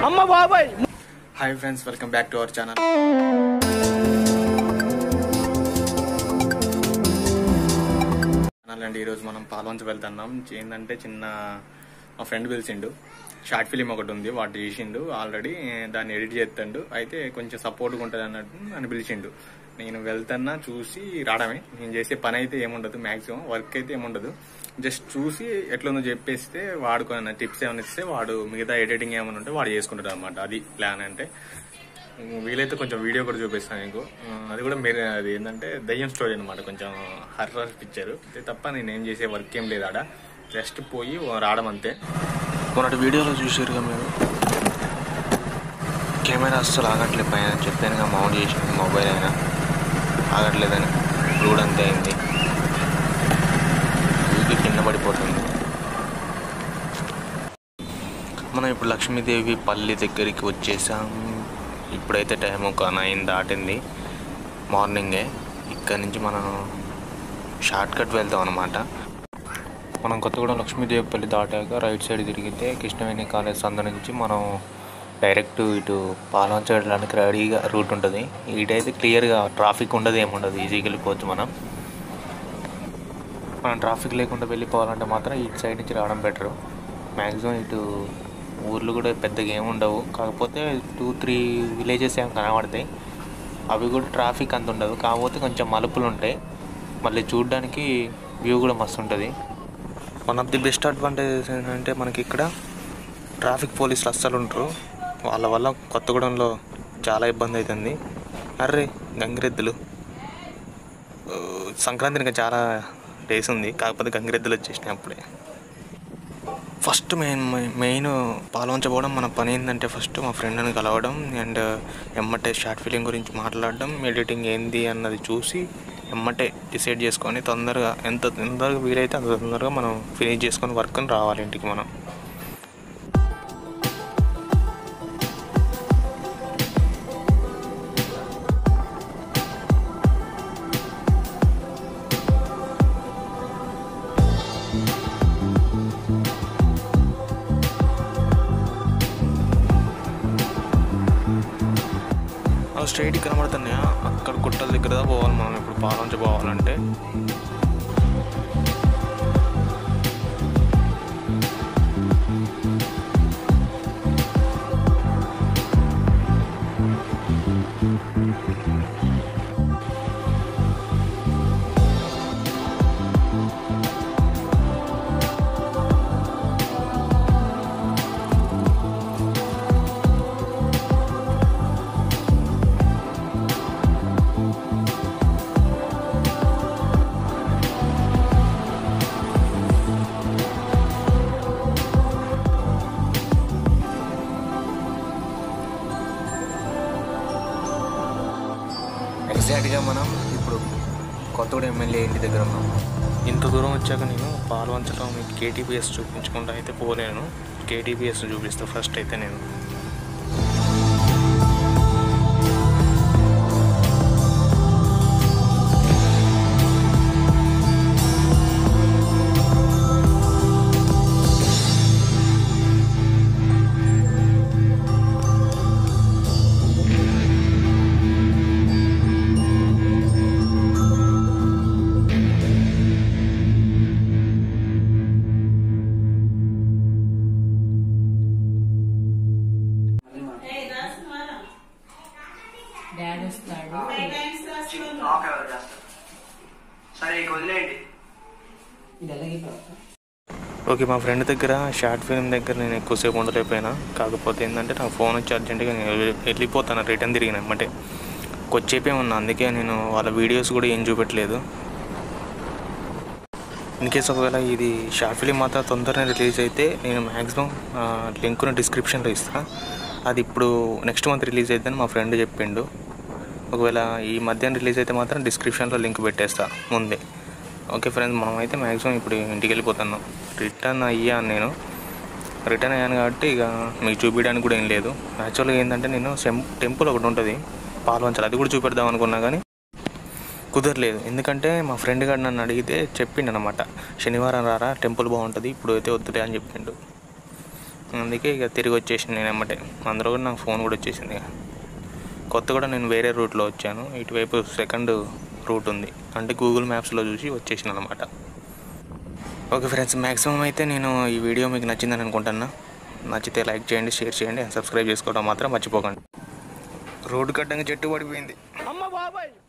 అమ్మ బాబాయ్ hi friends welcome back to our channel channel అండి ఈరోజు మనం పాల్వంచ వెళ్తున్నాం ఏంటంటే చిన్న మా ఫ్రెండ్ పిలిచిండు షార్ట్ ఫిలిం ఒకటి ఉంది వాటి చేసిండు ఆల్రెడీ దాన్ని ఎడిట్ చేస్తాడు అయితే కొంచెం సపోర్ట్గా ఉంటుంది అన్నట్టు నన్ను పిలిచిండు నేను వెళ్తున్నా చూసి రావడమే నేను చేసే పని అయితే ఏముండదు మాక్సిమం వర్క్ అయితే ఏముండదు జస్ట్ చూసి ఎట్లుందో చెప్పేస్తే వాడు కొన్ని టిప్స్ ఏమైనా ఇస్తే వాడు మిగతా ఎడిటింగ్ ఏమైనా ఉంటే వాడు చేసుకుంటాడు అనమాట అది ప్లాన్ అంటే వీలైతే కొంచెం వీడియో కూడా చూపిస్తాను మీకు ఆ, అది కూడా మీరు అది ఏంటంటే దయ్యం స్టోరీ అనమాట కొంచెం హర్రర్ పిక్చర్ అంతే తప్ప నేను ఏం చేసే వర్క్ ఏం లేదు ఆడ జస్ట్ పోయి రావడం అంతే మొన్నటి వీడియోలో చూసారుగా మీరు కెమెరా అస్సలు ఆగట్లేదు పైన చెప్పానుగా మౌంట్ చేసిన మొబైల్ అయినా ఆగట్లేదని ఇప్పుడు కూడా అంతే అయింది ఊరికి కింద పడిపోతుంది మనం ఇప్పుడు లక్ష్మీదేవి పల్లి దగ్గరికి వచ్చేసాం ఇప్పుడైతే టైం ఒక నైన్ దాటింది మార్నింగే ఇక్కడ నుంచి మనం షార్ట్ కట్ వెళ్తాం అనమాట మనం కొత్తగూడెం లక్ష్మీదేవిపల్లి దాటాక రైట్ సైడ్ తిరిగితే కృష్ణవేణి కాలేజ్ సంద నుంచి మనం డైరెక్ట్ ఇటు పాలవంచ వెళ్ళడానికి రెడీగా రూట్ ఉంటుంది ఇటైతే క్లియర్గా ట్రాఫిక్ ఉండదు ఏముండదు ఈజీగా వెళ్ళిపోవచ్చు మనం మనం ట్రాఫిక్ లేకుండా వెళ్ళిపోవాలంటే మాత్రం ఇటు సైడ్ నుంచి రావడం బెటరు మ్యాక్సిమం ఇటు ఊర్లు కూడా పెద్దగా ఏమి ఉండవు కాకపోతే టూ త్రీ విలేజెస్ ఏం కనబడతాయి అవి కూడా ట్రాఫిక్ అంత ఉండదు కాకపోతే కొంచెం మలుపులు ఉంటాయి మళ్ళీ చూడడానికి వ్యూ కూడా మస్తు ఉంటుంది one of the best advantages ఏంటంటే మనకి ఇక్కడ ట్రాఫిక్ పోలీసులు అస్సలు ఉంటారు వాళ్ళ వల్ల కొత్తగూడెంలో చాలా ఇబ్బంది అవుతుంది అర్రే గంగిరెద్దులు ఆ, సంక్రాంతి ఇంకా చాలా డేస్ ఉంది కాకపోతే గంగిరెద్దులు వచ్చేసినాయి అప్పుడే ఫస్ట్ మెయిన్ మెయిన్ పాల్వంచబోవడం మన పని ఏంటంటే ఫస్ట్ మా ఫ్రెండ్ని కలవడం అండ్ ఎమ్మటే షార్ట్ ఫిలిం గురించి మాట్లాడడం ఎడిటింగ్ ఏంది అన్నది చూసి ఎమ్మటే డిసైడ్ చేసుకొని తొందరగా ఎంత తొందరగా వీలైతే అంత తొందరగా మనం ఫినిష్ చేసుకొని వర్క్ని రావాలి ఇంటికి మనం అవి స్ట్రైట్ కనబడుతున్నాయా అక్కడ గుట్టల దగ్గర దాకా పోవాలి మనం ఇప్పుడు పాలంచి పోవాలంటే ఎగ్జాక్ట్గా మనం ఇప్పుడు కొత్తగూడెం ఎమ్మెల్యే ఇంటి దగ్గర ఉన్నాం ఇంత దూరం వచ్చాక నేను పాల్వంచలో మీకు కేటీపీఎస్ చూపించకుండా అయితే పోలేను కేటీపీఎస్ చూపిస్తా ఫస్ట్ అయితే నేను డాడ్ వస్తాడు ఆఫ్ ఎవరు చేస్తారు సరే ఇక వదిలేయండి ఓకే మా ఫ్రెండ్ దగ్గర షార్ట్ ఫిల్మ్ దగ్గర నేను ఎక్కువసేపు ఉండలేకపోయినా కాకపోతే ఏంటంటే నాకు ఫోన్ వచ్చి అర్జెంటుగా నేను వెళ్ళి- వెళ్ళిపోతాను రిటర్న్ తిరిగిన ఎమ్మటే కొచ్చేపే ఉన్నా అందుకే నేను వాళ్ళ వీడియోస్ కూడా ఏం చూపెట్టలేదు ఇన్ కేస్ ఒకవేళ ఇది షార్ట్ ఫిలిం మాత్రం తొందరగా రిలీజ్ అయితే నేను మ్యాక్సిమం లింక్ను డిస్క్రిప్షన్లో ఇస్తాను అది ఇప్పుడు నెక్స్ట్ మంత్ రిలీజ్ అయిద్దని మా ఫ్రెండ్ చెప్పిండు ఒకవేళ ఈ మధ్యాహ్నం రిలీజ్ అయితే మాత్రం డిస్క్రిప్షన్లో లింక్ పెట్టేస్తా ముందే ఓకే ఫ్రెండ్స్ మనం అయితే మ్యాక్సిమం ఇప్పుడు ఇంటికి వెళ్ళిపోతున్నాం రిటర్న్ అయ్యాను నేను రిటర్న్ అయ్యాను కాబట్టి ఇక మీకు చూపించడానికి కూడా ఏం లేదు యాక్చువల్గా ఏంటంటే నేను సెం టెంపుల్ ఒకటి ఉంటుంది పాల్వంచాలి అది కూడా చూపెడదాం అనుకున్నా కానీ కుదరలేదు ఎందుకంటే మా ఫ్రెండ్ గారు నన్ను అడిగితే చెప్పిండు అనమాట శనివారం రారా టెంపుల్ బాగుంటుంది ఇప్పుడు అయితే వద్దులే అని చెప్పిండు అందుకే ఇక తిరిగి వచ్చేసింది నేను ఎమ్మటే అందులో కూడా నాకు ఫోన్ కూడా వచ్చేసింది ఇక కొత్త కూడా నేను వేరే రూట్లో వచ్చాను ఇటువైపు సెకండ్ రూట్ ఉంది అంటే గూగుల్ మ్యాప్స్లో చూసి వచ్చేసిన అనమాట ఓకే ఫ్రెండ్స్ మ్యాక్సిమం అయితే నేను ఈ వీడియో మీకు నచ్చిందని అనుకుంటున్నా నచ్చితే లైక్ చేయండి షేర్ చేయండి సబ్స్క్రైబ్ చేసుకోవడం మాత్రం మర్చిపోకండి రోడ్డు కట్టంగా చెట్టు పడిపోయింది అమ్మ బాబాయ్